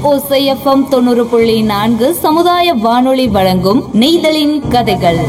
ஓசைஎஃப்எம் தொண்ணூறு புள்ளி நான்கு சமுதாய வானொலி வழங்கும் நெய்தலின் கதைகள்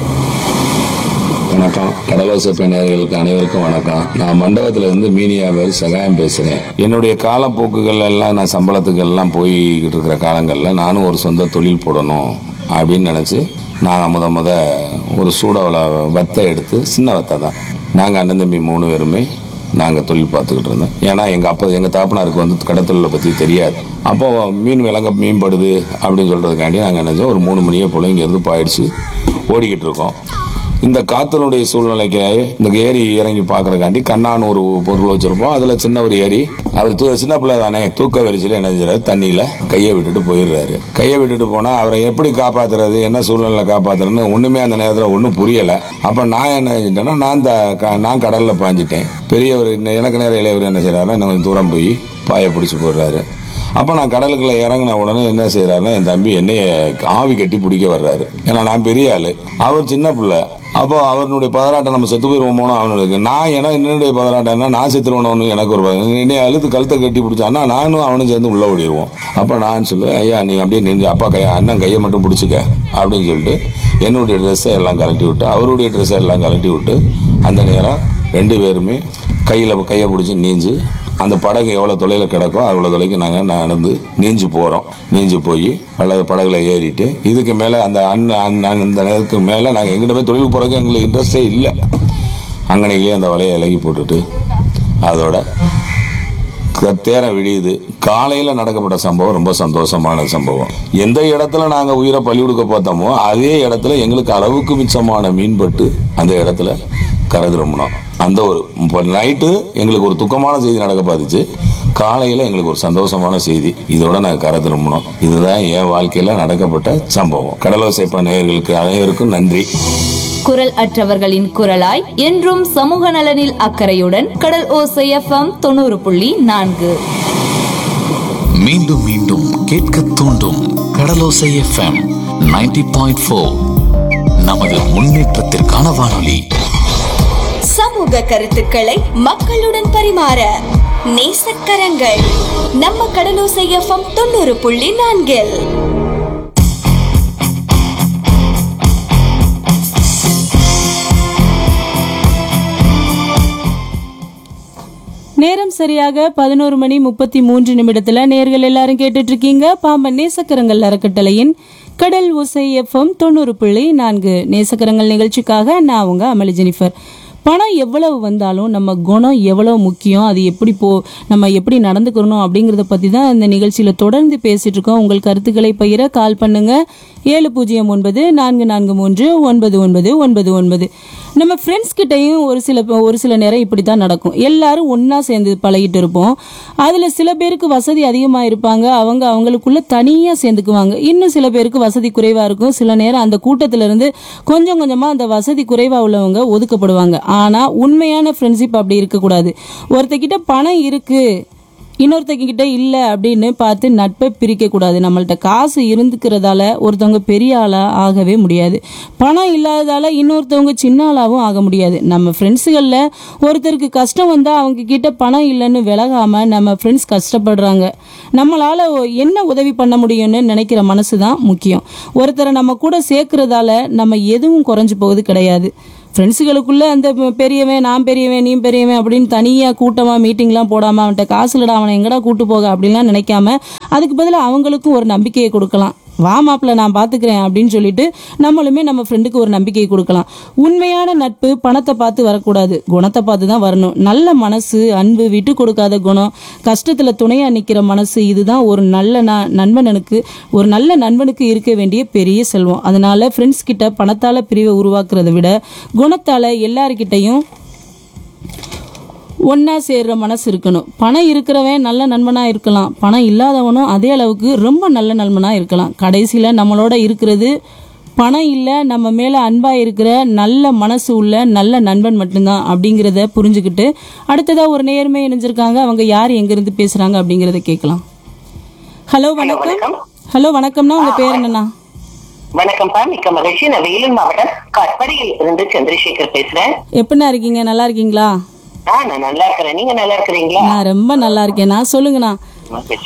வணக்கம் கடலோச நேயர்களுக்கு அனைவருக்கும் வணக்கம் நான் மண்டபத்துல இருந்து மீனியாவில் சகாயம் பேசுறேன் என்னுடைய காலப்போக்குகள் எல்லாம் நான் சம்பளத்துக்கு எல்லாம் போய்கிட்டு இருக்கிற காலங்கள்ல நானும் ஒரு சொந்த தொழில் போடணும் அப்படின்னு நினைச்சு நான் முத முத ஒரு சூடாவில் வத்தை எடுத்து சின்ன வத்தை தான் நாங்கள் அண்ணன் தம்பி மூணு பேருமே நாங்கள் தொழில் பார்த்துக்கிட்டு இருந்தோம் ஏன்னா எங்கள் அப்பா எங்கள் தாப்பனாருக்கு வந்து கடத்தொழிலை பற்றி தெரியாது அப்போ மீன் விலங்க மீன்படுது அப்படின்னு சொல்கிறதுக்காண்டி நாங்கள் நினைச்சோம் ஒரு மூணு மணியே போல இங்கேருந்து பாயிடுச்சு ஓடிக்கிட்டு இருக்கோம் இந்த காத்தனுடைய சூழ்நிலைக்கு இந்த ஏரி இறங்கி பார்க்கறக்காண்டி கண்ணான்னு ஒரு பொருள் வச்சிருப்போம் அதுல சின்ன ஒரு ஏரி அவர் தூ சின்ன பிள்ளை தானே தூக்க வரிசையில் என்ன செய்யறாரு தண்ணியில கையை விட்டுட்டு போயிடுறாரு கையை விட்டுட்டு போனா அவரை எப்படி காப்பாத்துறது என்ன சூழ்நிலை காப்பாத்துறதுன்னு ஒண்ணுமே அந்த நேரத்தில் ஒன்றும் புரியல அப்ப நான் என்ன செஞ்சேன்னா நான் த- க- நான் கடல்ல பாஞ்சிட்டேன் பெரியவர் எனக்கு நேரம் இளையவர் என்ன செய்யறாருன்னா இன்னும் கொஞ்சம் தூரம் போய் பாயை பிடிச்சி போடுறாரு அப்போ நான் கடலுக்குள்ள இறங்கின உடனே என்ன செய்யறாருன்னா என் தம்பி என்னைய ஆவி கட்டி பிடிக்க வர்றாரு ஏன்னா நான் பெரிய ஆளு அவர் சின்ன பிள்ளை அப்போ அவனுடைய பதராட்டம் நம்ம செத்து போயிருவோமோனோ அவனுக்கு நான் ஏன்னா என்னுடைய பதராட்டம் என்ன நான் செத்துருவணும்னு எனக்கு ஒரு பயம். என்னைய அழுத்து கழுத்தை கட்டி பிடிச்சான்னா நானும் அவனும் சேர்ந்து உள்ள ஓடிடுவோம் அப்போ நான் சொல்லுவேன் ஐயா நீ அப்படியே நின்று அப்பா கையை அண்ணன் கையை மட்டும் பிடிச்சிக்க அப்படின்னு சொல்லிட்டு என்னுடைய ட்ரெஸ்ஸை எல்லாம் கலட்டி விட்டு அவருடைய ட்ரெஸ்ஸை எல்லாம் கலட்டி விட்டு அந்த நேரம் ரெண்டு பேருமே கையில் கையை பிடிச்சி நீஞ்சு அந்த படகு எவ்வளோ தொலைவில் கிடக்கோ அவ்வளோ தொலைக்கு நாங்கள் நடந்து நீஞ்சு போகிறோம் நீஞ்சு போய் பல படகுல ஏறிட்டு இதுக்கு மேலே அந்த அண்ணன் அண்ணன் அந்த நேரத்துக்கு மேலே நாங்கள் எங்கிட்ட போய் தொழில் போகிறதுக்கு எங்களுக்கு இன்ட்ரெஸ்டே இல்லை அங்கனைக்கே அந்த வலையை இலகி போட்டுட்டு அதோட க- தேரை விடியுது காலையில நடக்கப்பட்ட சம்பவம் ரொம்ப சந்தோஷமான சம்பவம் எந்த இடத்துல நாங்க உயிரை பலி கொடுக்க பார்த்தோமோ அதே இடத்துல எங்களுக்கு அளவுக்கு மிச்சமான மீன்பட்டு அந்த இடத்துல கரை திரும்பினோம் அந்த ஒரு இப்போ நைட்டு எங்களுக்கு ஒரு துக்கமான செய்தி நடக்க பார்த்துச்சு காலையில எங்களுக்கு ஒரு சந்தோஷமான செய்தி இதோட நாங்கள் கரை திரும்பினோம் இதுதான் என் வாழ்க்கையில நடக்கப்பட்ட சம்பவம் கடலோசைப்ப நேயர்களுக்கு அனைவருக்கும் நன்றி குரல் அற்றவர்களின் குரலாய் என்றும் சமூக நலனில் அக்கறையுடன் கடல் ஓசைஎஃப்எம் தொண்ணூறு புள்ளி நான்கு மீண்டும் மீண்டும் கேட்க தூண்டும் கடலோசை எஃப்எம் 90.4 பாயிண்ட் ஃபோர் நமது முன்னேற்றத்திற்கான வானொலி சமூக கருத்துக்களை மக்களுடன் பரிமாற நேசக்கரங்கள் நம்ம கடலோசை எஃப்எம் தொண்ணூறு புள்ளி நான்கில் நேரம் சரியாக பதினோரு மணி முப்பத்தி மூன்று நிமிடத்துல நேர்கள் எல்லாரும் கேட்டுட்டு இருக்கீங்க பாம்பன் நேசக்கரங்கள் அறக்கட்டளையின் கடல் ஓசை எஃப்எம் தொண்ணூறு புள்ளி நான்கு நேசக்கரங்கள் நிகழ்ச்சிக்காக நான் உங்க அமளி ஜெனிஃபர் பணம் எவ்வளவு வந்தாலும் நம்ம குணம் எவ்வளவு முக்கியம் அது எப்படி போ நம்ம எப்படி நடந்துக்கிறணும் அப்படிங்கறத பத்தி தான் இந்த நிகழ்ச்சியில தொடர்ந்து பேசிட்டு இருக்கோம் உங்கள் கருத்துக்களை பகிர கால் பண்ணுங்க ஏழு பூஜ்ஜியம் ஒன்பது நான்கு நான்கு மூன்று ஒன்பது ஒன்பது ஒன்பது ஒன்பது நம்ம ஃப்ரெண்ட்ஸ் கிட்டயும் ஒரு சில ஒரு சில நேரம் இப்படி தான் நடக்கும் எல்லாரும் ஒண்ணா சேர்ந்து பழகிட்டு இருப்போம் அதுல சில பேருக்கு வசதி அதிகமா இருப்பாங்க அவங்க அவங்களுக்குள்ள தனியா சேர்ந்துக்குவாங்க இன்னும் சில பேருக்கு வசதி குறைவா இருக்கும் சில நேரம் அந்த கூட்டத்துல இருந்து கொஞ்சம் கொஞ்சமா அந்த வசதி குறைவா உள்ளவங்க ஒதுக்கப்படுவாங்க ஆனா உண்மையான ஃப்ரெண்ட்ஷிப் அப்படி இருக்கக்கூடாது ஒருத்தகிட்ட பணம் இருக்கு இன்னொருத்தங்க கிட்ட இல்ல அப்படின்னு பார்த்து நட்பை பிரிக்க கூடாது நம்மள்ட்ட காசு இருந்துக்கிறதால ஒருத்தவங்க பெரிய ஆளா ஆகவே முடியாது பணம் இல்லாததால இன்னொருத்தவங்க சின்ன ஆளாவும் ஆக முடியாது நம்ம ஃப்ரெண்ட்ஸுகள்ல ஒருத்தருக்கு கஷ்டம் வந்தா அவங்க கிட்ட பணம் இல்லைன்னு விலகாம நம்ம ஃப்ரெண்ட்ஸ் கஷ்டப்படுறாங்க நம்மளால ஒ- என்ன உதவி பண்ண முடியும்னு நினைக்கிற மனசு தான் முக்கியம் ஒருத்தரை நம்ம கூட சேர்க்கறதால நம்ம எதுவும் குறைஞ்சு போவது கிடையாது ஃப்ரெண்ட்ஸுகளுக்குள்ள அந்த பெ- பெரியவன் நான் பெரியவன் நீ பெரியவன் அப்படின்னு தனியாக கூட்டமாக மீட்டிங்லாம் போடாமல் அவன்கிட்ட காசு இல்லடா அவனை எங்கடா கூட்டு போக அப்படின்லாம் நினைக்காம அதுக்கு பதிலாக அவங்களுக்கும் ஒரு நம்பிக்கையை கொடுக்கலாம் வா மாப்பிள்ள நான் பார்த்துக்கிறேன் அப்படின்னு சொல்லிட்டு நம்மளுமே நம்ம ஃப்ரெண்டுக்கு ஒரு நம்பிக்கையை கொடுக்கலாம் உண்மையான நட்பு பணத்தை பார்த்து வரக்கூடாது குணத்தை பார்த்து தான் வரணும் நல்ல மனசு அன்பு விட்டு கொடுக்காத குணம் கஷ்டத்துல துணையா நிக்கிற மனசு இதுதான் ஒரு நல்ல ந- நண்பனுக்கு ஒரு நல்ல நண்பனுக்கு இருக்க வேண்டிய பெரிய செல்வம் அதனால ஃப்ரெண்ட்ஸ் கிட்ட பணத்தால பிரிவை உருவாக்குறதை விட குணத்தால எல்லார்கிட்டையும் ஒண்ணா சேர்ற மனசு இருக்கணும் பணம் இருக்கிறவன் நல்ல நண்பனா இருக்கலாம் பணம் இல்லாதவனும் அதே அளவுக்கு ரொம்ப நல்ல நண்பனா இருக்கலாம் கடைசியில நம்மளோட இருக்கிறது பணம் இல்லை நம்ம மேல அன்பா இருக்கிற நல்ல மனசு உள்ள நல்ல நண்பன் மட்டும்தான் அப்படிங்கிறத புரிஞ்சுக்கிட்டு அடுத்ததா ஒரு நேர்மை இணைஞ்சிருக்காங்க அவங்க யார் எங்க இருந்து பேசுறாங்க அப்படிங்கறத கேட்கலாம் ஹலோ வணக்கம் ஹலோ வணக்கம்னா உங்க பேர் என்னண்ணா வணக்கம்ப்பா மிக்க மகிழ்ச்சி நான் வேலூர் மாவட்டம் கற்படியில் இருந்து சந்திரசேகர் பேசுறேன் எப்படிண்ணா இருக்கீங்க நல்லா இருக்கீங்களா ஆ நான் நல்லா இருக்கிறேன் நீங்க நல்லா இருக்கிறீங்களா நான் ரொம்ப நல்லா இருக்கேன் நான் சொல்லுங்கண்ணா மகிழ்ச்சி.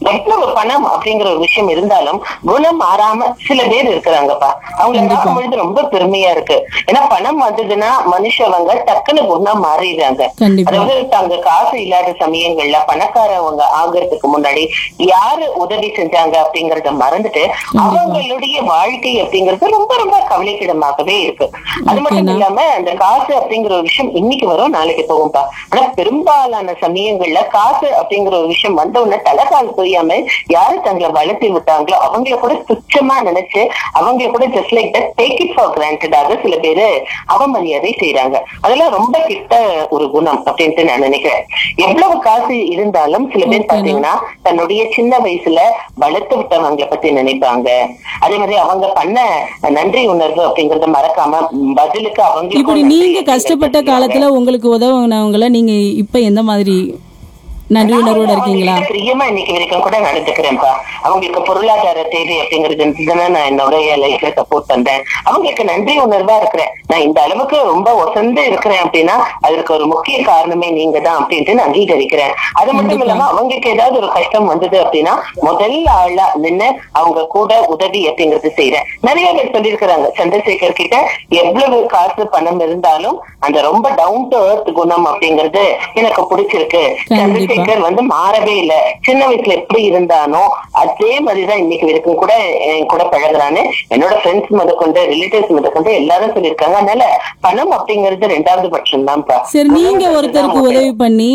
எவ்வளவு பணம் அப்படிங்கிற ஒரு விஷயம் இருந்தாலும் குணம் மாறாம சில பேர் இருக்கிறாங்கப்பா அவங்க பார்க்கும் பொழுது ரொம்ப பெருமையா இருக்கு ஏன்னா பணம் வந்ததுன்னா மனுஷவங்க டக்குன்னு குணம் மாறிடுறாங்க கண்டிப்பா. அதாவது தாங்க காசு இல்லாத சமயங்கள்ல பணக்காரவங்க ஆகிறதுக்கு முன்னாடி யாரு உதவி செஞ்சாங்க அப்படிங்கறத மறந்துட்டு அவங்களுடைய வாழ்க்கை அப்படிங்கிறது ரொம்ப ரொம்ப கவலைக்கிடமாகவே இருக்கு அது மட்டும் ஓகேண்ணா. இல்லாம அந்த காசு அப்படிங்கிற ஒரு விஷயம் இன்னைக்கு வரும் நாளைக்கு போகும்பா ஆனா பெரும்பாலான சமயங்கள்ல காசு அப்படிங்கிற ஒரு விஷயம் வந்த உடனே தலைகால் புரியாம யாரு தங்களை வளர்த்தி விட்டாங்களோ அவங்கள கூட துச்சமா நினைச்சு அவங்கள கூட just like that take it for கிராண்டடாக சில பேரு அவமரியாதை செய்யறாங்க அதெல்லாம் ரொம்ப கிட்ட ஒரு குணம் அப்படின்ட்டு நான் நினைக்கிறேன் எவ்வளவு காசு இருந்தாலும் சில பேர் ஓகேண்ணா. பாத்தீங்கன்னா தன்னுடைய சின்ன வயசுல வளர்த்து விட்டவங்களை பத்தி நினைப்பாங்க அதே மாதிரி அவங்க பண்ண நன்றி உணர்வு அப்படிங்கறத மறக்காம பதிலுக்கு அவங்க இப்படி நீங்க கஷ்டப்பட்ட காலத்துல உங்களுக்கு உதவுனவங்கள நீங்க இப்ப எந்த மாதிரி நன்றி உணர்வோட இருக்கீங்களா அவங்ககிட்ட பிரியமா இன்னைக்கு வரைக்கும் கூட நடந்துக்கிறேன்ப்பா அவங்களுக்கு பொருளாதார தேவை அப்படிங்கிறது இருந்ததுன்னா நான் என்னுடைய லைஃப்ல சப்போர்ட் பண்றேன் அவங்களுக்கு நன்றி உணர்வா இருக்கிறேன் நான் இந்த அளவுக்கு ரொம்ப ஒசந்து இருக்கிறேன் அப்படின்னா அதற்கு ஒரு முக்கிய காரணமே நீங்க தான் அப்படின்ட்டு நான் அங்கீகரிக்கிறேன் அது மட்டும் இல்லாம அவங்களுக்கு ஏதாவது ஒரு கஷ்டம் வந்தது அப்படின்னா முதல் ஆளா நின்னு அவங்க கூட உதவி அப்படிங்கறது செய்யறேன் நிறைய பேர் சொல்லியிருக்கிறாங்க சந்திரசேகர் கிட்ட எவ்வளவு காசு பணம் இருந்தாலும் அந்த ரொம்ப டவுன் டு earth குணம் அப்படிங்கிறது எனக்கு பிடிச்சிருக்கு கண்டிப்பா. சந்திரசேகர் வந்து மாறவே இல்ல சின்ன வயசுல எப்படி இருந்தானோ அதே மாதிரிதான் இன்னைக்கு வரைக்கும் கூட என் கூட பழகுறான்னு என்னோட ஃப்ரெண்ட்ஸ் முதற்கொண்டு ரிலேட்டிவ்ஸ் முதற்கொண்டு எல்லாரும் சொல்லியிருக்காங்க அதனால பணம் அப்படிங்கிறது ரெண்டாவது பட்சம் தான்ப்பா சரி நீங்க ஒருத்தருக்கு உதவி பண்ணி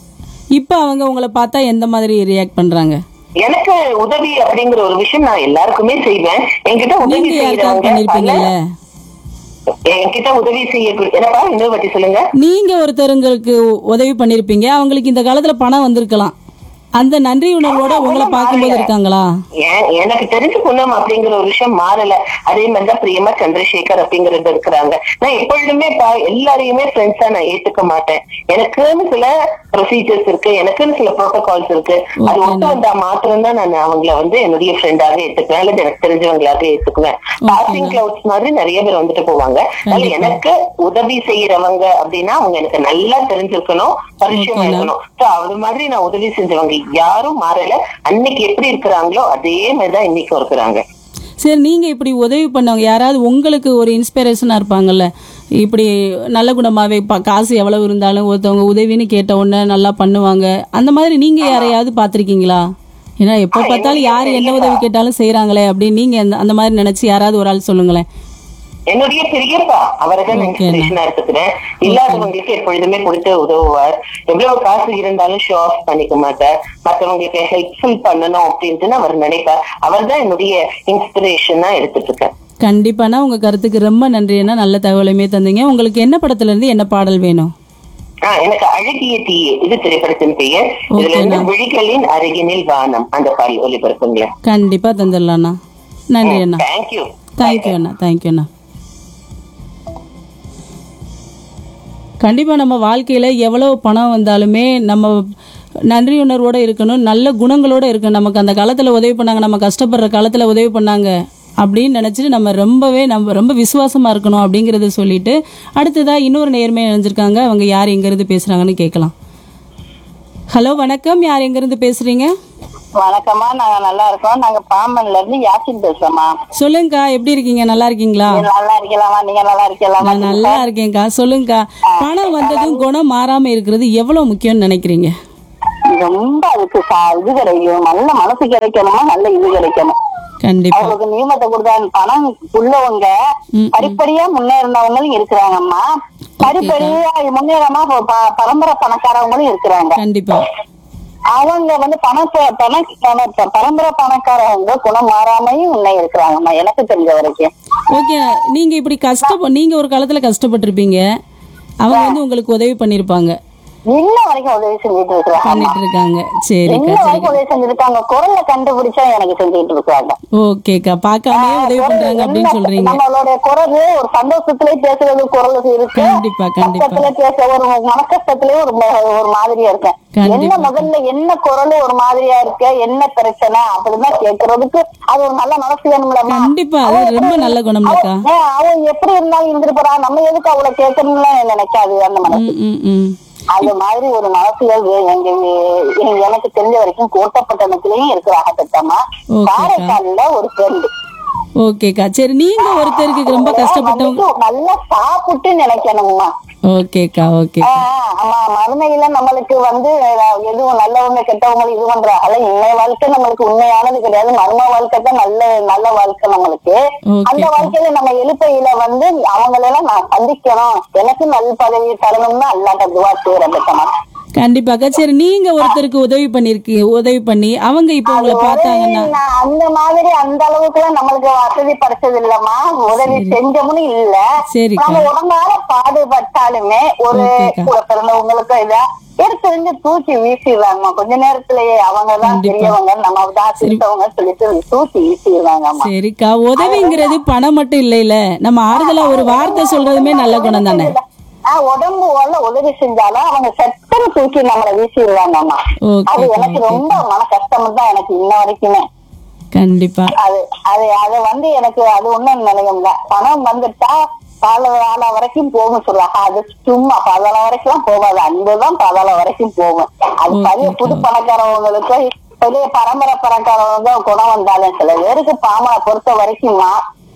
இப்ப அவங்க உங்களை பார்த்தா எந்த மாதிரி ரியாக்ட் பண்றாங்க எனக்கு உதவி அப்படிங்கிற ஒரு விஷயம் நான் எல்லாருக்குமே செய்வேன் என்கிட்ட உதவி நீங்க யாருக்காவது செய்யறவங்க பண்ணிருப்பீங்கல்ல பல- என்கிட்ட உதவி செய்ய என்னப்பா இன்னொரு வாட்டி சொல்லுங்க நீங்க ஒருத்தருங்களுக்கு உதவி பண்ணிருப்பீங்க அவங்களுக்கு இந்த காலத்துல பணம் வந்திருக்கலாம் அந்த நன்றி உணர்வோட உங்களை பார்க்கும்போது இருக்காங்களா ஏன் எனக்கு தெரிஞ்ச குணம் அப்படிங்கிற ஒரு விஷயம் மாறல அதே மாதிரிதான் பிரியமா சந்திரசேகர் அப்படிங்கறது இருக்கிறாங்க நான் எப்பொழுதுமே பா- எல்லாரையுமே ஃப்ரெண்ட்ஸா நான் ஏத்துக்க மாட்டேன் எனக்குன்னு சில ப்ரொசீஜர்ஸ் இருக்கு எனக்குன்னு சில ப்ரோட்டோகால்ஸ் இருக்கு அது Okay, ஒத்து வந்தா மாத்திரம்தான் நான் அவங்கள வந்து என்னுடைய ஃப்ரெண்டாக ஏத்துக்குவேன் அல்லது எனக்கு தெரிஞ்சவங்களாக ஏத்துக்குவேன் பாசிங் கிளவுட்ஸ் மாதிரி நிறைய பேர் வந்துட்டு போவாங்க அதனால கண்டிப்பா. எனக்கு உதவி செய்யறவங்க அப்படின்னா அவங்க எனக்கு நல்லா தெரிஞ்சிருக்கணும் பரிச்சயமா Okay, ma'am. இருக்கணும் So, அது மாதிரி நான் உதவி செஞ்சவங்க யாரும் மாறல அன்னைக்கு எப்படி இருக்கிறாங்களோ அதே மாதிரிதான் இன்னைக்கும் இருக்கிறாங்க சரி நீங்க இப்படி உதவி பண்ணவங்க யாராவது உங்களுக்கு ஒரு இன்ஸ்பிரேஷனா இருப்பாங்கல்ல இப்படி நல்ல குணமாவே பா- காசு எவ்வளவு இருந்தாலும் ஒருத்தவங்க உதவின்னு கேட்ட உடனே நல்லா பண்ணுவாங்க அந்த மாதிரி நீங்க யாரையாவது பார்த்திருக்கீங்களா ஏன்னா எப்ப பார்த்தாலும் யார் என்ன உதவி கேட்டாலும் செய்றாங்களே அப்படின்னு நீங்க அந்த- அந்த மாதிரி நினைச்சு யாராவது ஒரு ஆள் சொல்லுங்களேன் என்னுடைய பெரியப்பா அவரை தான் Okay, இன்ஸ்பிரேஷனா எடுத்துக்கிறேன் இல்லாதவங்களுக்கு எப்பொழுதுமே கொடுத்து உதவுவார் எவ்வளவு காசு இருந்தாலும் ஷோ ஆஃப் பண்ணிக்க மாட்டார் மத்தவங்களுக்கு ஹெல்ப்ஃபுல் பண்ணணும் அப்படின்ட்டு அவர் நினைப்பார் அவர் தான் என்னுடைய இன்ஸ்பிரேஷனா எடுத்துட்டு இருக்கேன் கண்டிப்பானா உங்க கருத்துக்கு ரொம்ப நன்றி என்ன நல்ல தகவலுமே தந்தீங்க உங்களுக்கு என்ன படத்துல இருந்து என்ன பாடல் வேணும் ஆஹ் எனக்கு அழகிய தீயே இது திரைப்படத்தின் பெயர் இதுல Okay, இருந்து ma'am. விழிகளின் அருகினில் வானம் அந்த பாடல் ஒளிபரப்புங்களேன் கண்டிப்பா தந்துடலாண்ணா நன்றி அண்ணா தேங்க்யூ தேங்க்யூ அண்ணா தேங்க்யூ அண்ணா கண்டிப்பா நம்ம வாழ்க்கையில எவ்வளவு பணம் வந்தாலுமே நம்ம நன்றி உணர்வோட இருக்கணும் நல்ல குணங்களோட இருக்கணும் நமக்கு அந்த காலத்துல உதவி பண்ணாங்க நம்ம கஷ்டப்படுற காலத்துல உதவி பண்ணாங்க அப்படின்னு நினைச்சிட்டு நம்ம ரொம்பவே நம்ம ரொம்ப விசுவாசமா இருக்கணும் அப்படிங்கறத சொல்லிட்டு அடுத்ததா இன்னொரு நேர்மை இணைஞ்சிருக்காங்க அவங்க யார் எங்க இருந்து பேசுறாங்கன்னு கேட்கலாம் ஹலோ வணக்கம் யார் எங்க இருந்து பேசுறீங்க வணக்கம்மா நாங்க நல்லா இருக்கோம் நாங்க பாம்பன்ல இருந்து யாசின் பேசுறோம்மா சொல்லுங்கக்கா எப்படி இருக்கீங்க நல்லா இருக்கீங்களா நீங்க நல்லா இருக்கலாமா நீங்க நல்லா இருக்கலாமா நான் நல்லா இருக்கேன்க்கா சொல்லுங்கக்கா பணம் வந்ததும் குணம் மாறாம இருக்கிறது எவ்வளவு முக்கியம்னு நினைக்கிறீங்க ரொம்ப அதுக்கு சா- இது கிடைக்கும் நல்ல மனசு கிடைக்கணுமா நல்ல இது கிடைக்கணும் கண்டிப்பா அவங்களுக்கு நியமத்தை கொடுத்தா பணம் உள்ளவங்க படிப்படியா முன்னேறினவங்களும் இருக்கிறாங்கம்மா படிப்படியா முன்னேறாம ப- ப- பரம்பரை பணக்காரவங்களும் இருக்கிறாங்க கண்டிப்பா அவங்க வந்து பணத்தை பண பண- பரம்பரை பணக்காரவங்க குணம் மாறாமையும் உன்னை இருக்கிறாங்கம்மா எனக்கு தெரிஞ்ச வரைக்கும் ஓகே நீங்க இப்படி கஷ்டப்ப நீங்க ஒரு காலத்துல கஷ்டப்பட்டிருப்பீங்க அவங்க வந்து உங்களுக்கு உதவி பண்ணிருப்பாங்க இன்ன வரைக்கும் உதவி செஞ்சுட்டு இருக்கிறாங்க பண்ணிட்டு இருக்காங்க சரிக்கா இன்ன சரி வரைக்கும் உதவி செஞ்சிருக்காங்க குரல்ல கண்டுபிடிச்சா எனக்கு செஞ்சுட்டு இருக்காங்க ஓகேக்கா பார்க்காம உதவி பண்றாங்க அப்படின்னு சொல்றீங்க நம்மளுடைய குரல் ஒரு சந்தோஷத்திலே பேசுறது குரல் இருக்கு கண்டிப்பா, கண்டிப்பா. கஷ்டத்துல பேச ஒரு மன கஷ்டத்திலே ஒரு ம- ஒரு மாதிரியா இருக்கேன் கண்டிப்பா. என்ன முதல்ல என்ன குரல் ஒரு மாதிரியா இருக்கு என்ன பிரச்சனை அப்படிதான் கேட்கறதுக்கு அது ஒரு நல்ல மனசு வேணும்லம்மா கண்டிப்பா அது ரொம்ப நல்ல குணம்லக்கா அவ- ஏன் அவன் எப்படி இருந்தாலும் இருந்துட்டு போறா நம்ம எதுக்கு அவளை கேட்கணும்னு நினைக்காது அந்த மனசு ம் ம் ம் அது மாதிரி ஒரு மனசுகள் வே- எங்க வே- எங்க- எனக்கு தெரிஞ்ச வரைக்கும் கோட்டப்பட்டணத்திலயும் இருக்கிறாங்க திட்டமா ஓகேக்கா. காரைக்கால்ல ஒரு ஃப்ரெண்டு ஓகேக்கா சரி நீங்க ஒருத்தருக்கு ரொம்ப கஷ்டப்பட்டவங்க நல்லா சாப்பிட்டு நினைக்கணும்மா ஓகேக்கா ஓகே ஆஹ் ஆமா மறுமையில நம்மளுக்கு வந்து அஹ், எதுவும் நல்லவங்க கெட்டவங்க இது பண்றாங்க இன்னைய வாழ்க்கை நம்மளுக்கு உண்மையானது கிடையாது மர்ம வாழ்க்கை தான் நல்ல நல்ல வாழ்க்கை நம்மளுக்கு Okay. அந்த வாழ்க்கையில நம்ம எழுப்பையில வந்து அவங்களெல்லாம் நான் சந்திக்கணும் எனக்கு நல் பதவி தரணும்னு அல்லாட்ட துவா செய்யறேன் பெத்தமா கண்டிப்பாக்கா சரி நீங்க ஒருத்தருக்கு உதவி பண்ணிருக்கீங்க உதவி பண்ணி அவங்க இப்ப உங்களை பார்த்தாங்கன்னா நான் அந்த மாதிரி அந்த அளவுக்கு எல்லாம் நம்மளுக்கு வசதி படைச்சது இல்லம்மா உதவி செஞ்சோம்னு இல்ல சரிக்கா. நம்ம உடம்பால பாடுபட்டாலுமே ஒரு ஓகேக்கா. கூட பிறந்தவங்களுக்கு இத எடுத்து வந்து தூக்கி வீசிடுறாங்கம்மா கொஞ்ச நேரத்திலேயே அவங்க தான் கண்டிப்பா. பெரியவங்க நம்ம தான் சிரித்தவங்க சொல்லிட்டு தூக்கி வீசிடுறாங்கம்மா சரிக்கா உதவிங்கிறது பணம் மட்டும் இல்லைல நம்ம ஆறுதலா ஒரு வார்த்தை சொல்றதுமே நல்ல குணம் தானே ஆஹ் உடம்பு உள்ள உதவி செஞ்சாலும் அவங்க சட்டன்னு தூக்கி நம்மள வீசிடுறாங்கம்மா ஓகே, அது ஓகே, எனக்கு ரொம்ப மன கஷ்டம் தான் எனக்கு இன்ன வரைக்குமே கண்டிப்பா அது அது அது வந்து எனக்கு அது ஒண்ணும் நிலையம்ல பணம் வந்துட்டா பாதாள வரைக்கும் போகும் சொல்றாங்க அது சும்மா பாதாள வரைக்கும் போகாது அன்புதான் பாதாள வரைக்கும் போகும் அது Okay, பெரிய புது பணக்காரவங்களுக்கு பெரிய பரம்பரை பணக்காரவங்க குணம் வந்தாலும் சில பேருக்கு பாமரை பொறுத்த வரைக்கும்மா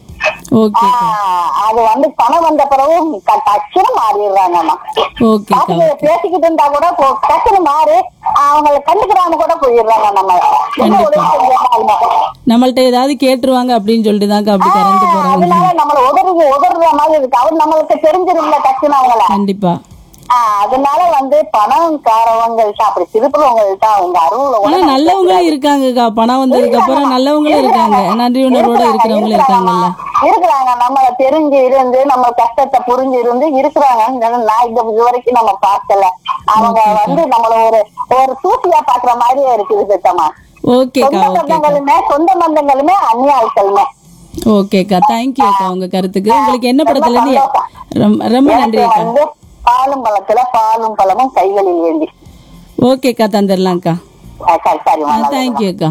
ஓகேக்கா ஆஹ், அது வந்து பணம் வந்த பிறகு க- டக்குன்னு மாறிடுறாங்கம்மா ஓகேக்கா பாத்துட்டு பேசிக்கிட்டு இருந்தா கூட போ- டக்குன்னு மாறி அவங்களை கண்டுக்கிறான்னு கூட போயிடுறாங்க நம்ம என்ன உதவி செஞ்சாலுமே நம்மள்ட்ட ஏதாவது கேட்டுருவாங்க அப்படின்னு சொல்லிட்டு தான்க்கா அப்படி கறந்து போறாங்க அதனால நம்மள உதறது உதறுற மாதிரி இருக்கு அவர் நம்மளுக்கு தெரிஞ்சிருந்த டக்குன்னு அவங்கள கண்டிப்பா ஆஹ் அதனால வந்து பணம் காரவங்கள்ட்ட அப்படி திருப்புறவங்கள்ட்ட அவங்க அருள்ல ஆனா உணர்வு நல்லவங்களும் இருக்காங்கக்கா பணம் வந்ததுக்கு அப்புறம் நல்லவங்களும் இருக்காங்க நன்றி உணர்வோட இருக்கிறவங்களும் இருக்காங்கல்ல இருக்கிறாங்க நம்மள தெரிஞ்சு இருந்து நம்ம கஷ்டத்தை புரிஞ்சு இருந்து இருக்கிறாங்க நான் இந்த இது வரைக்கும் நம்ம பார்க்கல அவங்க வந்து நம்மள ஒரு ஒரு தூசியா பாக்குற மாதிரியே இருக்குது திட்டமா ஓகேக்கா சொந்த ஓகேக்கா பந்தங்களுமே சொந்த பந்தங்களுமே அந்நிய ஆட்களுமே ஓகேக்கா தேங்க்யூ அக்கா உங்க கருத்துக்கு உங்களுக்கு என்ன படத்துல இருந்து ரொம்ப ரொம்ப நன்றி எனக்கு அக்கா வந்து பாலும் பழத்துல பாலும் பழமும் கைகளில் வேண்டி ஓகேக்கா தந்துடலாம்க்கா ஆஹ் சரி சரிம்மா நல்லதும்மா. தேங்க்யூ அக்கா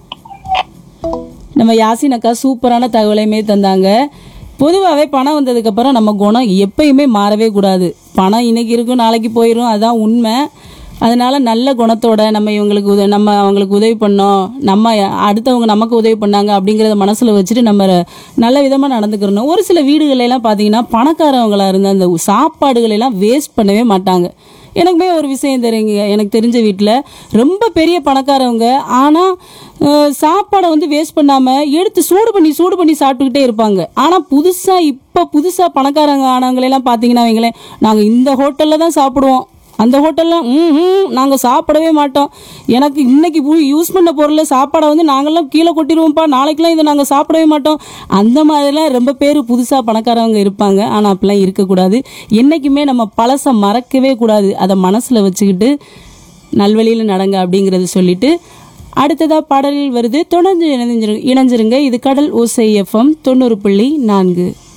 நம்ம யாசின் அக்கா சூப்பரான தகவலையுமே தந்தாங்க பொதுவாகவே பணம் வந்ததுக்கப்புறம் நம்ம குணம் எப்பயுமே மாறவே கூடாது பணம் இன்னைக்கு இருக்கும் நாளைக்கு போயிடும் அதுதான் உண்மை அதனால நல்ல குணத்தோட நம்ம இவங்களுக்கு உத நம்ம அவங்களுக்கு உதவி பண்ணோம் நம்ம அடுத்தவங்க நமக்கு உதவி பண்ணாங்க அப்படிங்கிறத மனசில் வச்சுட்டு நம்ம நல்ல விதமாக நடந்துக்கிறணும் ஒரு சில வீடுகள எல்லாம் பார்த்தீங்கன்னா பணக்காரவங்களா இருந்த அந்த சாப்பாடுகளை எல்லாம் வேஸ்ட் பண்ணவே மாட்டாங்க எனக்குமே ஒரு விஷயம் தெரியுங்க எனக்கு தெரிஞ்ச வீட்டில் ரொம்ப பெரிய பணக்காரவங்க ஆனால் சாப்பாடை வந்து வேஸ்ட் பண்ணாமல் எடுத்து சூடு பண்ணி சூடு பண்ணி சாப்பிட்டுக்கிட்டே இருப்பாங்க ஆனால் புதுசாக இப்போ புதுசாக பணக்காரங்க ஆனவங்களெல்லாம் பார்த்தீங்கன்னா வைங்களேன் நாங்கள் இந்த ஹோட்டலில் தான் சாப்பிடுவோம் அந்த ஹோட்டல்லாம் ம் நாங்கள் சாப்பிடவே மாட்டோம் எனக்கு இன்னைக்கு யூஸ் பண்ண பொருளை சாப்பாடை வந்து நாங்கள்லாம் கீழே கொட்டிடுவோம்ப்பா நாளைக்கெல்லாம் இதை நாங்கள் சாப்பிடவே மாட்டோம் அந்த மாதிரிலாம் ரொம்ப பேர் புதுசாக பணக்காரவங்க இருப்பாங்க ஆனால் அப்படிலாம் இருக்கக்கூடாது என்றைக்குமே நம்ம பழசை மறக்கவே கூடாது அதை மனசில் வச்சுக்கிட்டு நல்வழியில் நடங்க அப்படிங்கிறது சொல்லிட்டு அடுத்ததாக பாடலில் வருது தொடர்ந்து இணைஞ்சிரு இணைஞ்சிருங்க இது கடல் ஓசை எஃப்எம் தொண்ணூறு புள்ளி நான்கு